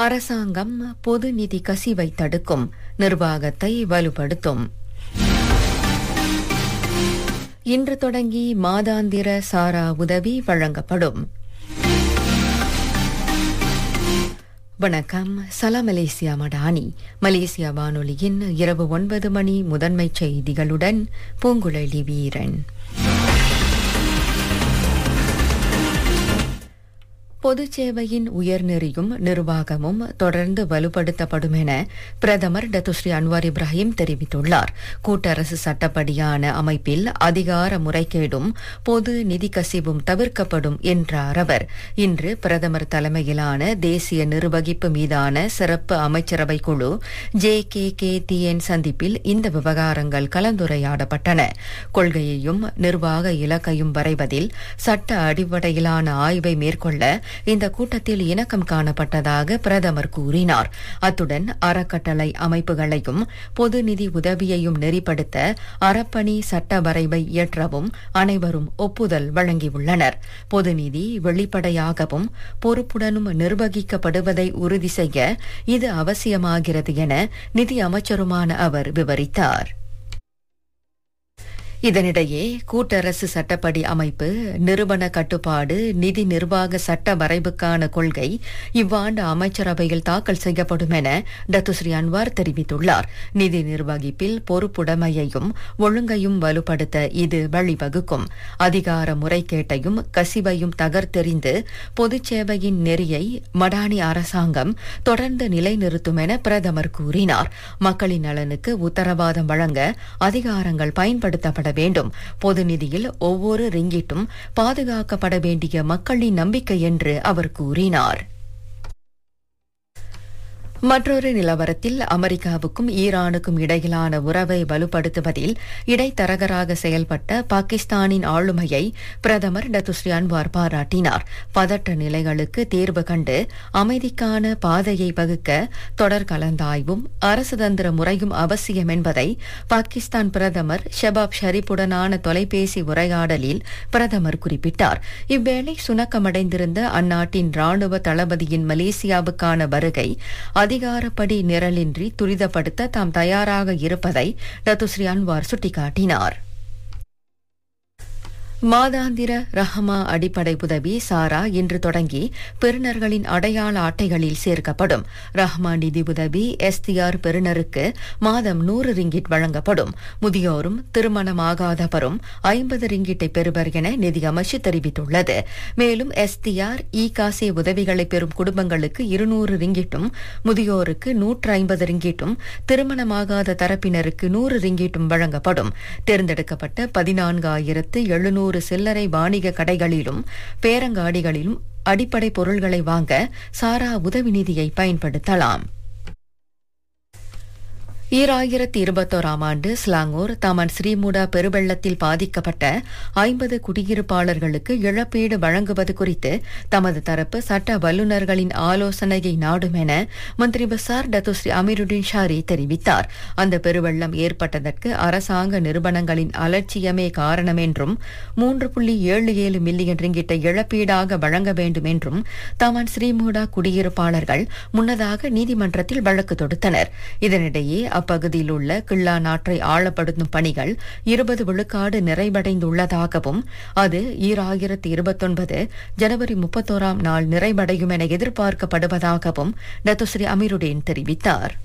அரசாங்கம் பொது நிதி கசிவை தடுக்கும் நிர்வாகத்தை வலுப்படுத்தும் இன்று தொடங்கி மாதாந்திர சாரா உதவி வழங்கப்படும் வணக்கம் சலாம் மலேசியா மடானி மலேசியா வானொலியின் இரவு ஒன்பது மணி முதன்மைச் செய்திகளுடன் பூங்குழலி வீரன் பொதுச் சேவையின் உயர்நெறியும் நிர்வாகமும் தொடர்ந்து வலுப்படுத்தப்படும் என பிரதமர் டத்துஸ்ரீ அன்வார் இப்ராஹிம் தெரிவித்துள்ளார் கூட்டரசு சட்டப்படியான அமைப்பில் அதிகார முறைகேடும் பொது நிதி கசிவும் தவிர்க்கப்படும் என்றார் அவர் இன்று பிரதமர் தலைமையிலான தேசிய நிர்வகிப்பு மீதான சிறப்பு அமைச்சரவை குழு ஜே கே கே டிஎன் சந்திப்பில் இந்த விவகாரங்கள் கலந்துரையாடப்பட்டன கொள்கையையும் நிர்வாக இலக்கையும் வரைவதில் சட்ட அடிப்படையிலான ஆய்வை மேற்கொள்ள இந்த கூட்டத்தில் இணக்கம் காணப்பட்டதாக பிரதமர் கூறினார் அத்துடன் அறக்கட்டளை அமைப்புகளையும் பொது நிதி உதவியையும் நெறிப்படுத்த அறப்பணி சட்ட வரைவை இயற்றவும் அனைவரும் ஒப்புதல் வழங்கியுள்ளனர் பொது நிதி வெளிப்படையாகவும் பொறுப்புடனும் நிர்வகிக்கப்படுவதை உறுதி செய்ய இது அவசியமாகிறது என நிதி அமைச்சருமான அவர் விவரித்தார் இதனிடையே கூட்டரசு சட்டப்படி அமைப்பு நிறுவன கட்டுப்பாடு நிதி நிர்வாக சட்ட வரைவுக்கான கொள்கை இவ்வாண்டு அமைச்சரவையில் தாக்கல் செய்யப்படும் என டத்துஸ்ரீ அன்வார் தெரிவித்துள்ளார் நிதி நிர்வகிப்பில் பொறுப்புடைமையையும் ஒழுங்கையும் வலுப்படுத்த இது வழிவகுக்கும் அதிகார முறைகேட்டையும் கசிவையும் தகர்த்தெறிந்து பொதுச் சேவையின் நெறியை மடானி அரசாங்கம் தொடர்ந்து நிலைநிறுத்தும் என பிரதமர் கூறினார் மக்களின் நலனுக்கு உத்தரவாதம் வழங்க அதிகாரங்கள் பயன்படுத்தப்பட வேண்டும் பொது நிதியில் ஒவ்வொரு ரிங்கிட்டும் பாதுகாக்கப்பட வேண்டிய மக்களின் நம்பிக்கை என்று அவர் கூறினார் மற்றொரு நிலவரத்தில் அமெரிக்காவுக்கும் ஈரானுக்கும் இடையிலான உறவை வலுப்படுத்துவதில் இடைத்தரகராக செயல்பட்ட பாகிஸ்தானின் ஆளுமையை பிரதமர் டத்துஸ்ரீ அன்வார் பாராட்டினார் பதற்ற நிலைகளுக்கு தீர்வு கண்டு அமைதிக்கான பாதையை வகுக்க தொடர் கலந்தாய்வும் அரசுதந்திர முறையும் அவசியம் என்பதை பாகிஸ்தான் பிரதமர் ஷபாப் ஷரீப்புடனான தொலைபேசி உரையாடலில் பிரதமர் குறிப்பிட்டார் இவ்வேளை சுணக்கமடைந்திருந்த அந்நாட்டின் ராணுவ தளபதியின் மலேசியாவுக்கான வருகை அதிகாரப்படி நிரலின்றி துரிதப்படுத்த தாம் தயாராக இருப்பதை ரத்துஸ்ரீ அன்வார் சுட்டிக்காட்டினார் மாதாந்திர ரஹமா அடிப்படை உதவி சாரா இன்று தொடங்கி பெறுநர்களின் அடையாள அட்டைகளில் சேர்க்கப்படும் ரஹ்மா நிதி உதவி எஸ்டிஆர் பெறுநருக்கு மாதம் நூறு ரிங்கிட் வழங்கப்படும் முதியோரும் திருமணமாகாதவரும் ஐம்பது ரிங்கிட்டை பெறுவர் என நிதி அமைச்சு தெரிவித்துள்ளது மேலும் எஸ்டிஆர் இ காசே உதவிகளை பெறும் குடும்பங்களுக்கு இருநூறு ரிங்கிட்டும் முதியோருக்கு நூற்று ஐம்பது ரிங்கிட்டும் திருமணமாகாத தரப்பினருக்கு நூறு ரிங்கிட்டும் வழங்கப்படும் தேர்ந்தெடுக்கப்பட்ட பதினான்காயிரத்து எழுநூறு சில்லறை வாணிக கடைகளிலும் பேரங்காடிகளிலும் அடிப்படை பொருள்களை வாங்க சாரா உதவி நிதியை பயன்படுத்தலாம் ஈராயிரத்தி இருபத்தோராம் ஆண்டு ஸ்லாங்கூர் தமன் ஸ்ரீமுடா பெருவெள்ளத்தில் பாதிக்கப்பட்ட ஐம்பது குடியிருப்பாளர்களுக்கு இழப்பீடு வழங்குவது குறித்து தமது தரப்பு சட்ட வல்லுநர்களின் ஆலோசனையை நாடும் என மந்திரி பசார் டத்துஸ்ரீ அமீருddin ஷாரி தெரிவித்தார் அந்த பெருவெள்ளம் ஏற்பட்டதற்கு அரசாங்க நிறுவனங்களின் அலட்சியமே காரணம் என்றும் மூன்று புள்ளி ஏழு ஏழு மில்லியன் ரிங்கிட்டை இழப்பீடாக வழங்க வேண்டும் என்றும் தமன் ஸ்ரீமுடா குடியிருப்பாளர்கள் முன்னதாக நீதிமன்றத்தில் வழக்கு தொடுத்தனர் இதனிடையே அப்பகுதியில் உள்ள கிள்ளா நாற்றை ஆழப்படுத்தும் பணிகள் இருபது விழுக்காடு நிறைவடைந்துள்ளதாகவும் அது ஈராயிரத்தி இருபத்தொன்பது ஜனவரி முப்பத்தோராம் நாள் நிறைவடையும் என எதிர்பார்க்கப்படுவதாகவும் டத்துஸ்ரீ அமீருடேன் தெரிவித்தார்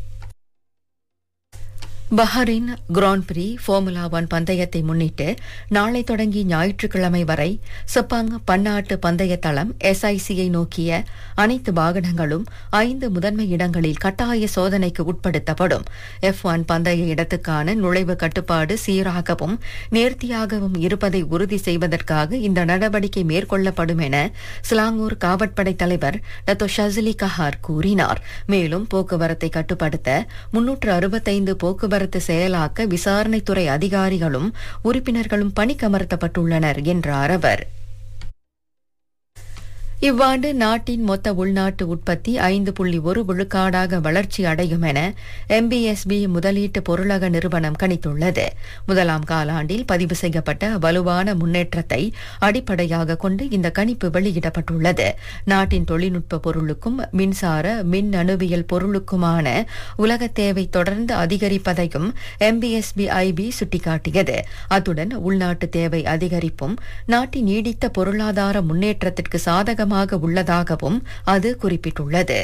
Bahrain Grand Prix Formula One பந்தயத்தை முன்னிட்டு நாளை தொடங்கி ஞாயிற்றுக்கிழமை வரை செப்பாங் பன்னாட்டு பந்தய தளம் எஸ்ஐசியை நோக்கிய அனைத்து வாகனங்களும் ஐந்து முதன்மை இடங்களில் கட்டாய சோதனைக்கு உட்படுத்தப்படும் எஃப் ஒன் பந்தய இடத்துக்கான நுழைவு கட்டுப்பாடு சீராகவும் நேர்த்தியாகவும் இருப்பதை உறுதி செய்வதற்காக இந்த நடவடிக்கை மேற்கொள்ளப்படும் என சிலாங்கூர் காவற்படை தலைவர் டத்தோ ஷசிலி கஹார் கூறினார் மேலும் போக்குவரத்தை கட்டுப்படுத்த முன்னூற்று அறுபத்தைந்து போக்குவரத்து போக்குவரத்து செயலாக்க விசாரணைத்துறை அதிகாரிகளும் உறுப்பினர்களும் பணிக்கமர்த்தப்பட்டுள்ளனர் என்றார் அவர் இவ்வாண்டு நாட்டின் மொத்த உள்நாட்டு உற்பத்தி ஐந்து புள்ளி ஒரு விழுக்காடாக வளர்ச்சி அடையும் என எம்பிஎஸ்பி முதலீட்டு பொருளக நிறுவனம் கணித்துள்ளது முதலாம் காலாண்டில் பதிவு செய்யப்பட்ட வலுவான முன்னேற்றத்தை அடிப்படையாக கொண்டு இந்த கணிப்பு வெளியிடப்பட்டுள்ளது நாட்டின் தொழில்நுட்ப பொருளுக்கும் மின்சார மின் அணுவியல் பொருளுக்குமான உலக தேவை தொடர்ந்து அதிகரிப்பதையும் எம்பிஎஸ்பி ஐபி சுட்டிக்காட்டியது அத்துடன் உள்நாட்டு தேவை அதிகரிப்பும் நாட்டின் நீடித்த பொருளாதார முன்னேற்றத்திற்கு சாதகமாக உள்ளதாகவும் அது குறிப்பிட்டுள்ளது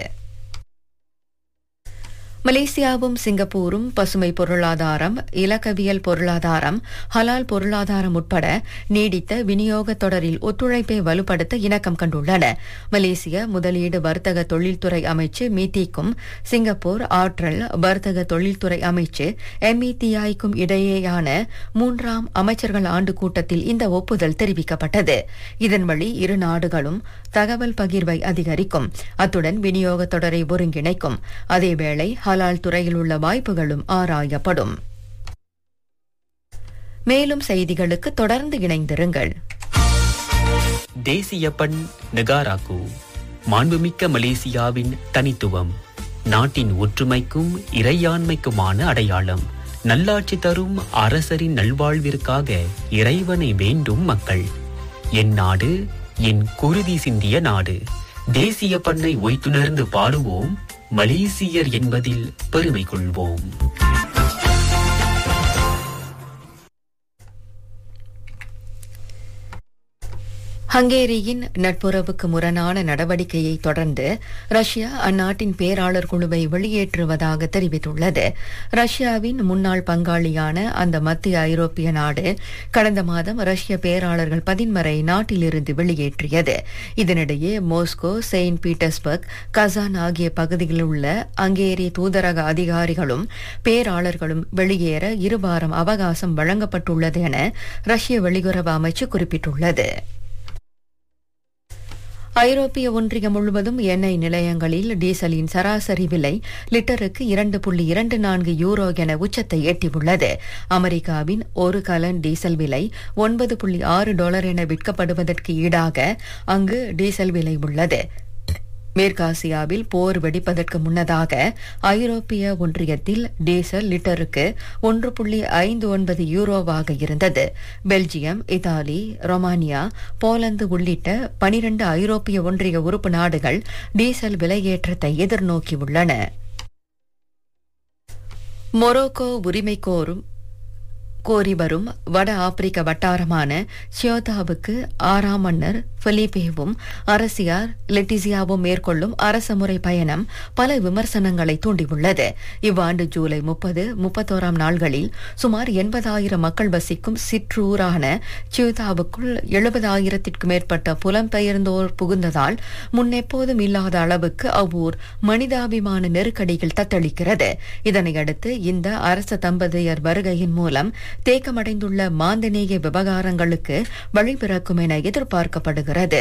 மலேசியாவும் சிங்கப்பூரும் பசுமை பொருளாதாரம் இலக்கவியல் பொருளாதாரம் ஹலால் பொருளாதாரம் உட்பட நீடித்த விநியோக தொடரில் ஒத்துழைப்பை வலுப்படுத்த இணக்கம் கண்டுள்ளன மலேசிய முதலீடு வர்த்தக தொழில்துறை அமைச்சு மீதிக்கும் சிங்கப்பூர் ஆற்றல் வர்த்தக தொழில்துறை அமைச்சு எம்இடிஐக்கும் இடையேயான மூன்றாம் அமைச்சர்கள் ஆண்டு கூட்டத்தில் இந்த ஒப்புதல் தெரிவிக்கப்பட்டது இதன் வழி இரு நாடுகளும் தகவல் பகிர்வை அதிகரிக்கும் அத்துடன் விநியோக தொடரை ஒருங்கிணைக்கும் அதேவேளை ஹலால் துறையில் உள்ள வாய்ப்புகளும் ஆராயப்படும் மேலும் செய்திகளுக்கு தொடர்ந்து இணைந்திருங்கள் தேசிய பண் நெகாராக்கு மாண்புமிக்க மலேசியாவின் தனித்துவம் நாட்டின் ஒற்றுமைக்கும் இறையாண்மைக்குமான அடையாளம் நல்லாட்சி தரும் அரசரின் நல்வாழ்விற்காக இறைவனை வேண்டும் மக்கள் என் நாடு என் குருதி சிந்திய நாடு தேசிய பண்ணை ஒய்த்துணர்ந்து பாடுவோம் மலேசியர் என்பதில் பெருமை கொள்வோம் ஹங்கேரியின் நட்புறவுக்கு முரணான நடவடிக்கையை தொடர்ந்து ரஷ்யா அந்நாட்டின் பேராளர் குழுவை வெளியேற்றுவதாக தெரிவித்துள்ளது ரஷ்யாவின் முன்னாள் பங்காளியான அந்த மத்திய ஐரோப்பிய நாடு கடந்த மாதம் ரஷ்ய பேராளர்கள் பதின்மரை நாட்டிலிருந்து வெளியேற்றியது இதனிடையே மோஸ்கோ செயின்ட் பீட்டர்ஸ்பர்க் கசான் ஆகிய பகுதிகளில் உள்ள ஹங்கேரிய தூதரக அதிகாரிகளும் பேராளர்களும் வெளியேற இருவாரம் அவகாசம் வழங்கப்பட்டுள்ளது என ரஷ்ய வெளியுறவு அமைச்சு குறிப்பிட்டுள்ளது ஐரோப்பிய ஒன்றியம் முழுவதும் எண்ணெய் நிலையங்களில் டீசலின் சராசரி விலை லிட்டருக்கு இரண்டு புள்ளி இரண்டு நான்கு யூரோ என உச்சத்தை எட்டியுள்ளது அமெரிக்காவின் ஒரு கலன் டீசல் விலை ஒன்பது புள்ளி ஆறு டாலர் என விற்கப்படுவதற்கு ஈடாக அங்கு டீசல் விலை உள்ளது மேற்காசியாவில் போர் வெடிப்பதற்கு முன்னதாக ஐரோப்பிய ஒன்றியத்தில் டீசல் லிட்டருக்கு ஒன்று புள்ளி ஐந்து ஒன்பது யூரோவாக இருந்தது பெல்ஜியம் இத்தாலி ரொமானியா போலந்து உள்ளிட்ட பனிரண்டு ஐரோப்பிய ஒன்றிய உறுப்பு நாடுகள் டீசல் விலையேற்றத்தை எதிர்நோக்கியுள்ளன மொரோக்கோ உரிமை கோரும் கோரி வரும் வட ஆப்பிரிக்க வட்டாரமான சியோதாவுக்கு ஆறாம் மன்னர் பிலிப்பேவும் அரசியார் லெட்டிசியாவும் மேற்கொள்ளும் அரசமுறை பயணம் பல விமர்சனங்களை தூண்டியுள்ளது இவ்வாண்டு ஜூலை முப்பது முப்பத்தோராம் நாள்களில் சுமார் எண்பதாயிரம் மக்கள் வசிக்கும் சிற்றூரான சியோதாவுக்குள் எழுபதாயிரத்திற்கும் மேற்பட்ட புலம்பெயர்ந்தோர் புகுந்ததால் முன்னெப்போதும் இல்லாத அளவுக்கு அவ்வூர் மனிதாபிமான நெருக்கடியில் தத்தளிக்கிறது இதனையடுத்து இந்த அரச தம்பதியர் வருகையின் மூலம் தேக்கமடைந்துள்ள மாந்தநேய விவகாரங்களுக்கு வழிபிறக்கும் என எதிர்பார்க்கப்படுகிறது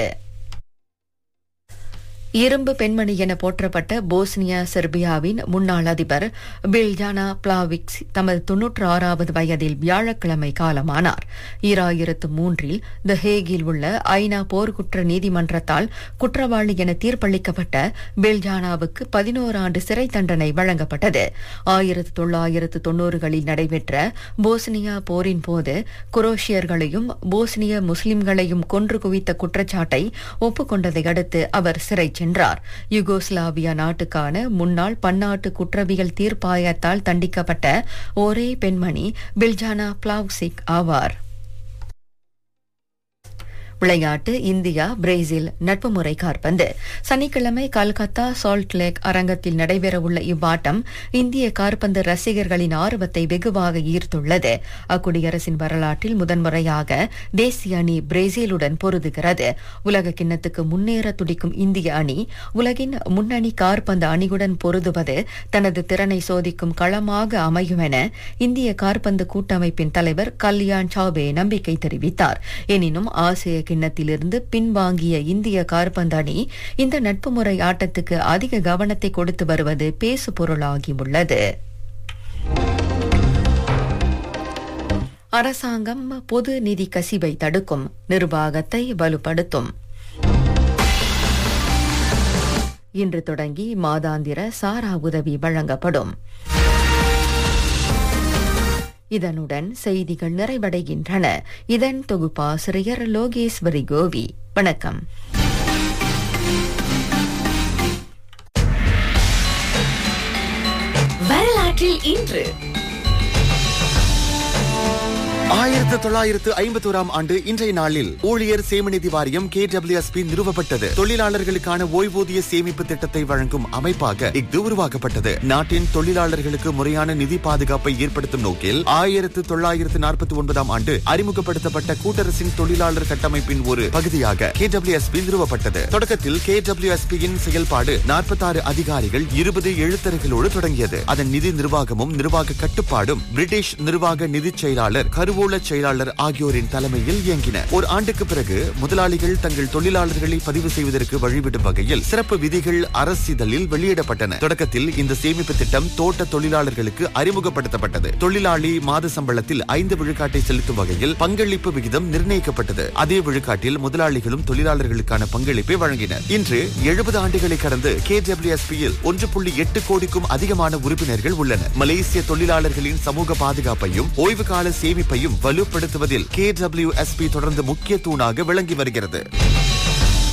இரும்பு பெண்மணி என போற்றப்பட்ட போஸ்னியா செர்பியாவின் முன்னாள் அதிபர் பில்ஜானா பிளாவிக்ஸ் தமது தொன்னூற்று ஆறாவது வயதில் வியாழக்கிழமை காலமானார் ஈராயிரத்து மூன்றில் த ஹேகில் உள்ள ஐநா போர்க்குற்ற நீதிமன்றத்தால் குற்றவாளி என தீர்ப்பளிக்கப்பட்ட பில்ஜானாவுக்கு பதினோரு ஆண்டு சிறை தண்டனை வழங்கப்பட்டது ஆயிரத்து தொள்ளாயிரத்து தொன்னூறுகளில் நடைபெற்ற போஸ்னியா போரின் போது குரோஷியர்களையும் போஸ்னிய முஸ்லிம்களையும் கொன்று குவித்த குற்றச்சாட்டை ஒப்புக்கொண்டதை அடுத்து அவர் சிறை சென்றார் யுகோஸ்லாவியா நாட்டுக்கான முன்னாள் பன்னாட்டு குற்றவியல் தீர்ப்பாயத்தால் தண்டிக்கப்பட்ட ஒரே பெண்மணி பில்ஜானா பிளாவ்சிக் ஆவார் விளையாட்டு இந்தியா பிரேசில் நட்பு முறை காற்பந்து சனிக்கிழமை கல்கத்தா சால்ட் லேக் அரங்கத்தில் நடைபெறவுள்ள இவ்வாட்டம் இந்திய காற்பந்து ரசிகர்களின் ஆர்வத்தை வெகுவாக ஈர்த்துள்ளது அக்குடியரசின் வரலாற்றில் முதன்முறையாக தேசிய அணி பிரேசிலுடன் பொருதுகிறது உலக கிண்ணத்துக்கு முன்னேற துடிக்கும் இந்திய அணி உலகின் முன்னணி காற்பந்து அணியுடன் பொருதுவது தனது திறனை சோதிக்கும் களமாக அமையும் என இந்திய காற்பந்து கூட்டமைப்பின் தலைவர் கல்யாண் சாவே நம்பிக்கை தெரிவித்தார் எனினும் ஆசிய கிண்ணத்திலிருந்து பின்வாங்கிய இந்திய காற்பந்து அணி இந்த நட்பு முறை ஆட்டத்துக்கு அதிக கவனத்தை கொடுத்து வருவது பேசு பொருளாகியுள்ளது அரசாங்கம் பொது நிதி கசிவை தடுக்கும் நிர்வாகத்தை வலுப்படுத்தும் இன்று தொடங்கி மாதாந்திர சாரா உதவி வழங்கப்படும் இதனுடன் செய்திகள் நிறைவடைகின்றன இதன் தொகுப்பாசிரியர் லோகேஸ்வரி கோவி வணக்கம் வரலாற்றில் இன்று ஆயிரத்து தொள்ளாயிரத்து ஐம்பத்தோராம் ஆண்டு இன்றைய நாளில் ஊழியர் சேமநிதி வாரியம் கே நிறுவப்பட்டது தொழிலாளர்களுக்கான ஓய்வூதிய சேமிப்பு திட்டத்தை வழங்கும் அமைப்பாக இஃது உருவாக்கப்பட்டது நாட்டின் தொழிலாளர்களுக்கு முறையான நிதி பாதுகாப்பை ஏற்படுத்தும் நோக்கில் ஆயிரத்து தொள்ளாயிரத்து நாற்பத்தி ஒன்பதாம் ஆண்டு அறிமுகப்படுத்தப்பட்ட கூட்டரசின் தொழிலாளர் கட்டமைப்பின் ஒரு பகுதியாக கே நிறுவப்பட்டது தொடக்கத்தில் கே யின் செயல்பாடு நாற்பத்தாறு அதிகாரிகள் இருபது எழுத்தர்களோடு தொடங்கியது அதன் நிதி நிர்வாகமும் நிர்வாக கட்டுப்பாடும் பிரிட்டிஷ் நிர்வாக நிதி செயலாளர் கருவூல செயலாளர் ஆகியோரின் தலைமையில் இயங்கின ஒரு ஆண்டுக்கு பிறகு முதலாளிகள் தங்கள் தொழிலாளர்களை பதிவு செய்வதற்கு வழிவிடும் வகையில் சிறப்பு விதிகள் அரசிதழில் வெளியிடப்பட்டன தொடக்கத்தில் இந்த சேமிப்பு திட்டம் தோட்ட தொழிலாளர்களுக்கு அறிமுகப்படுத்தப்பட்டது தொழிலாளி மாத சம்பளத்தில் ஐந்து விழுக்காட்டை செலுத்தும் வகையில் பங்களிப்பு விகிதம் நிர்ணயிக்கப்பட்டது அதே விழுக்காட்டில் முதலாளிகளும் தொழிலாளர்களுக்கான பங்களிப்பை வழங்கினர் இன்று எழுபது ஆண்டுகளை கடந்து கே யில் ஒன்று புள்ளி எட்டு கோடிக்கும் அதிகமான உறுப்பினர்கள் உள்ளனர் மலேசிய தொழிலாளர்களின் சமூக பாதுகாப்பையும் ஓய்வு கால சேமிப்பையும் வலுப்படுத்துவதில் கே தொடர்ந்து முக்கிய தூணாக விளங்கி வருகிறது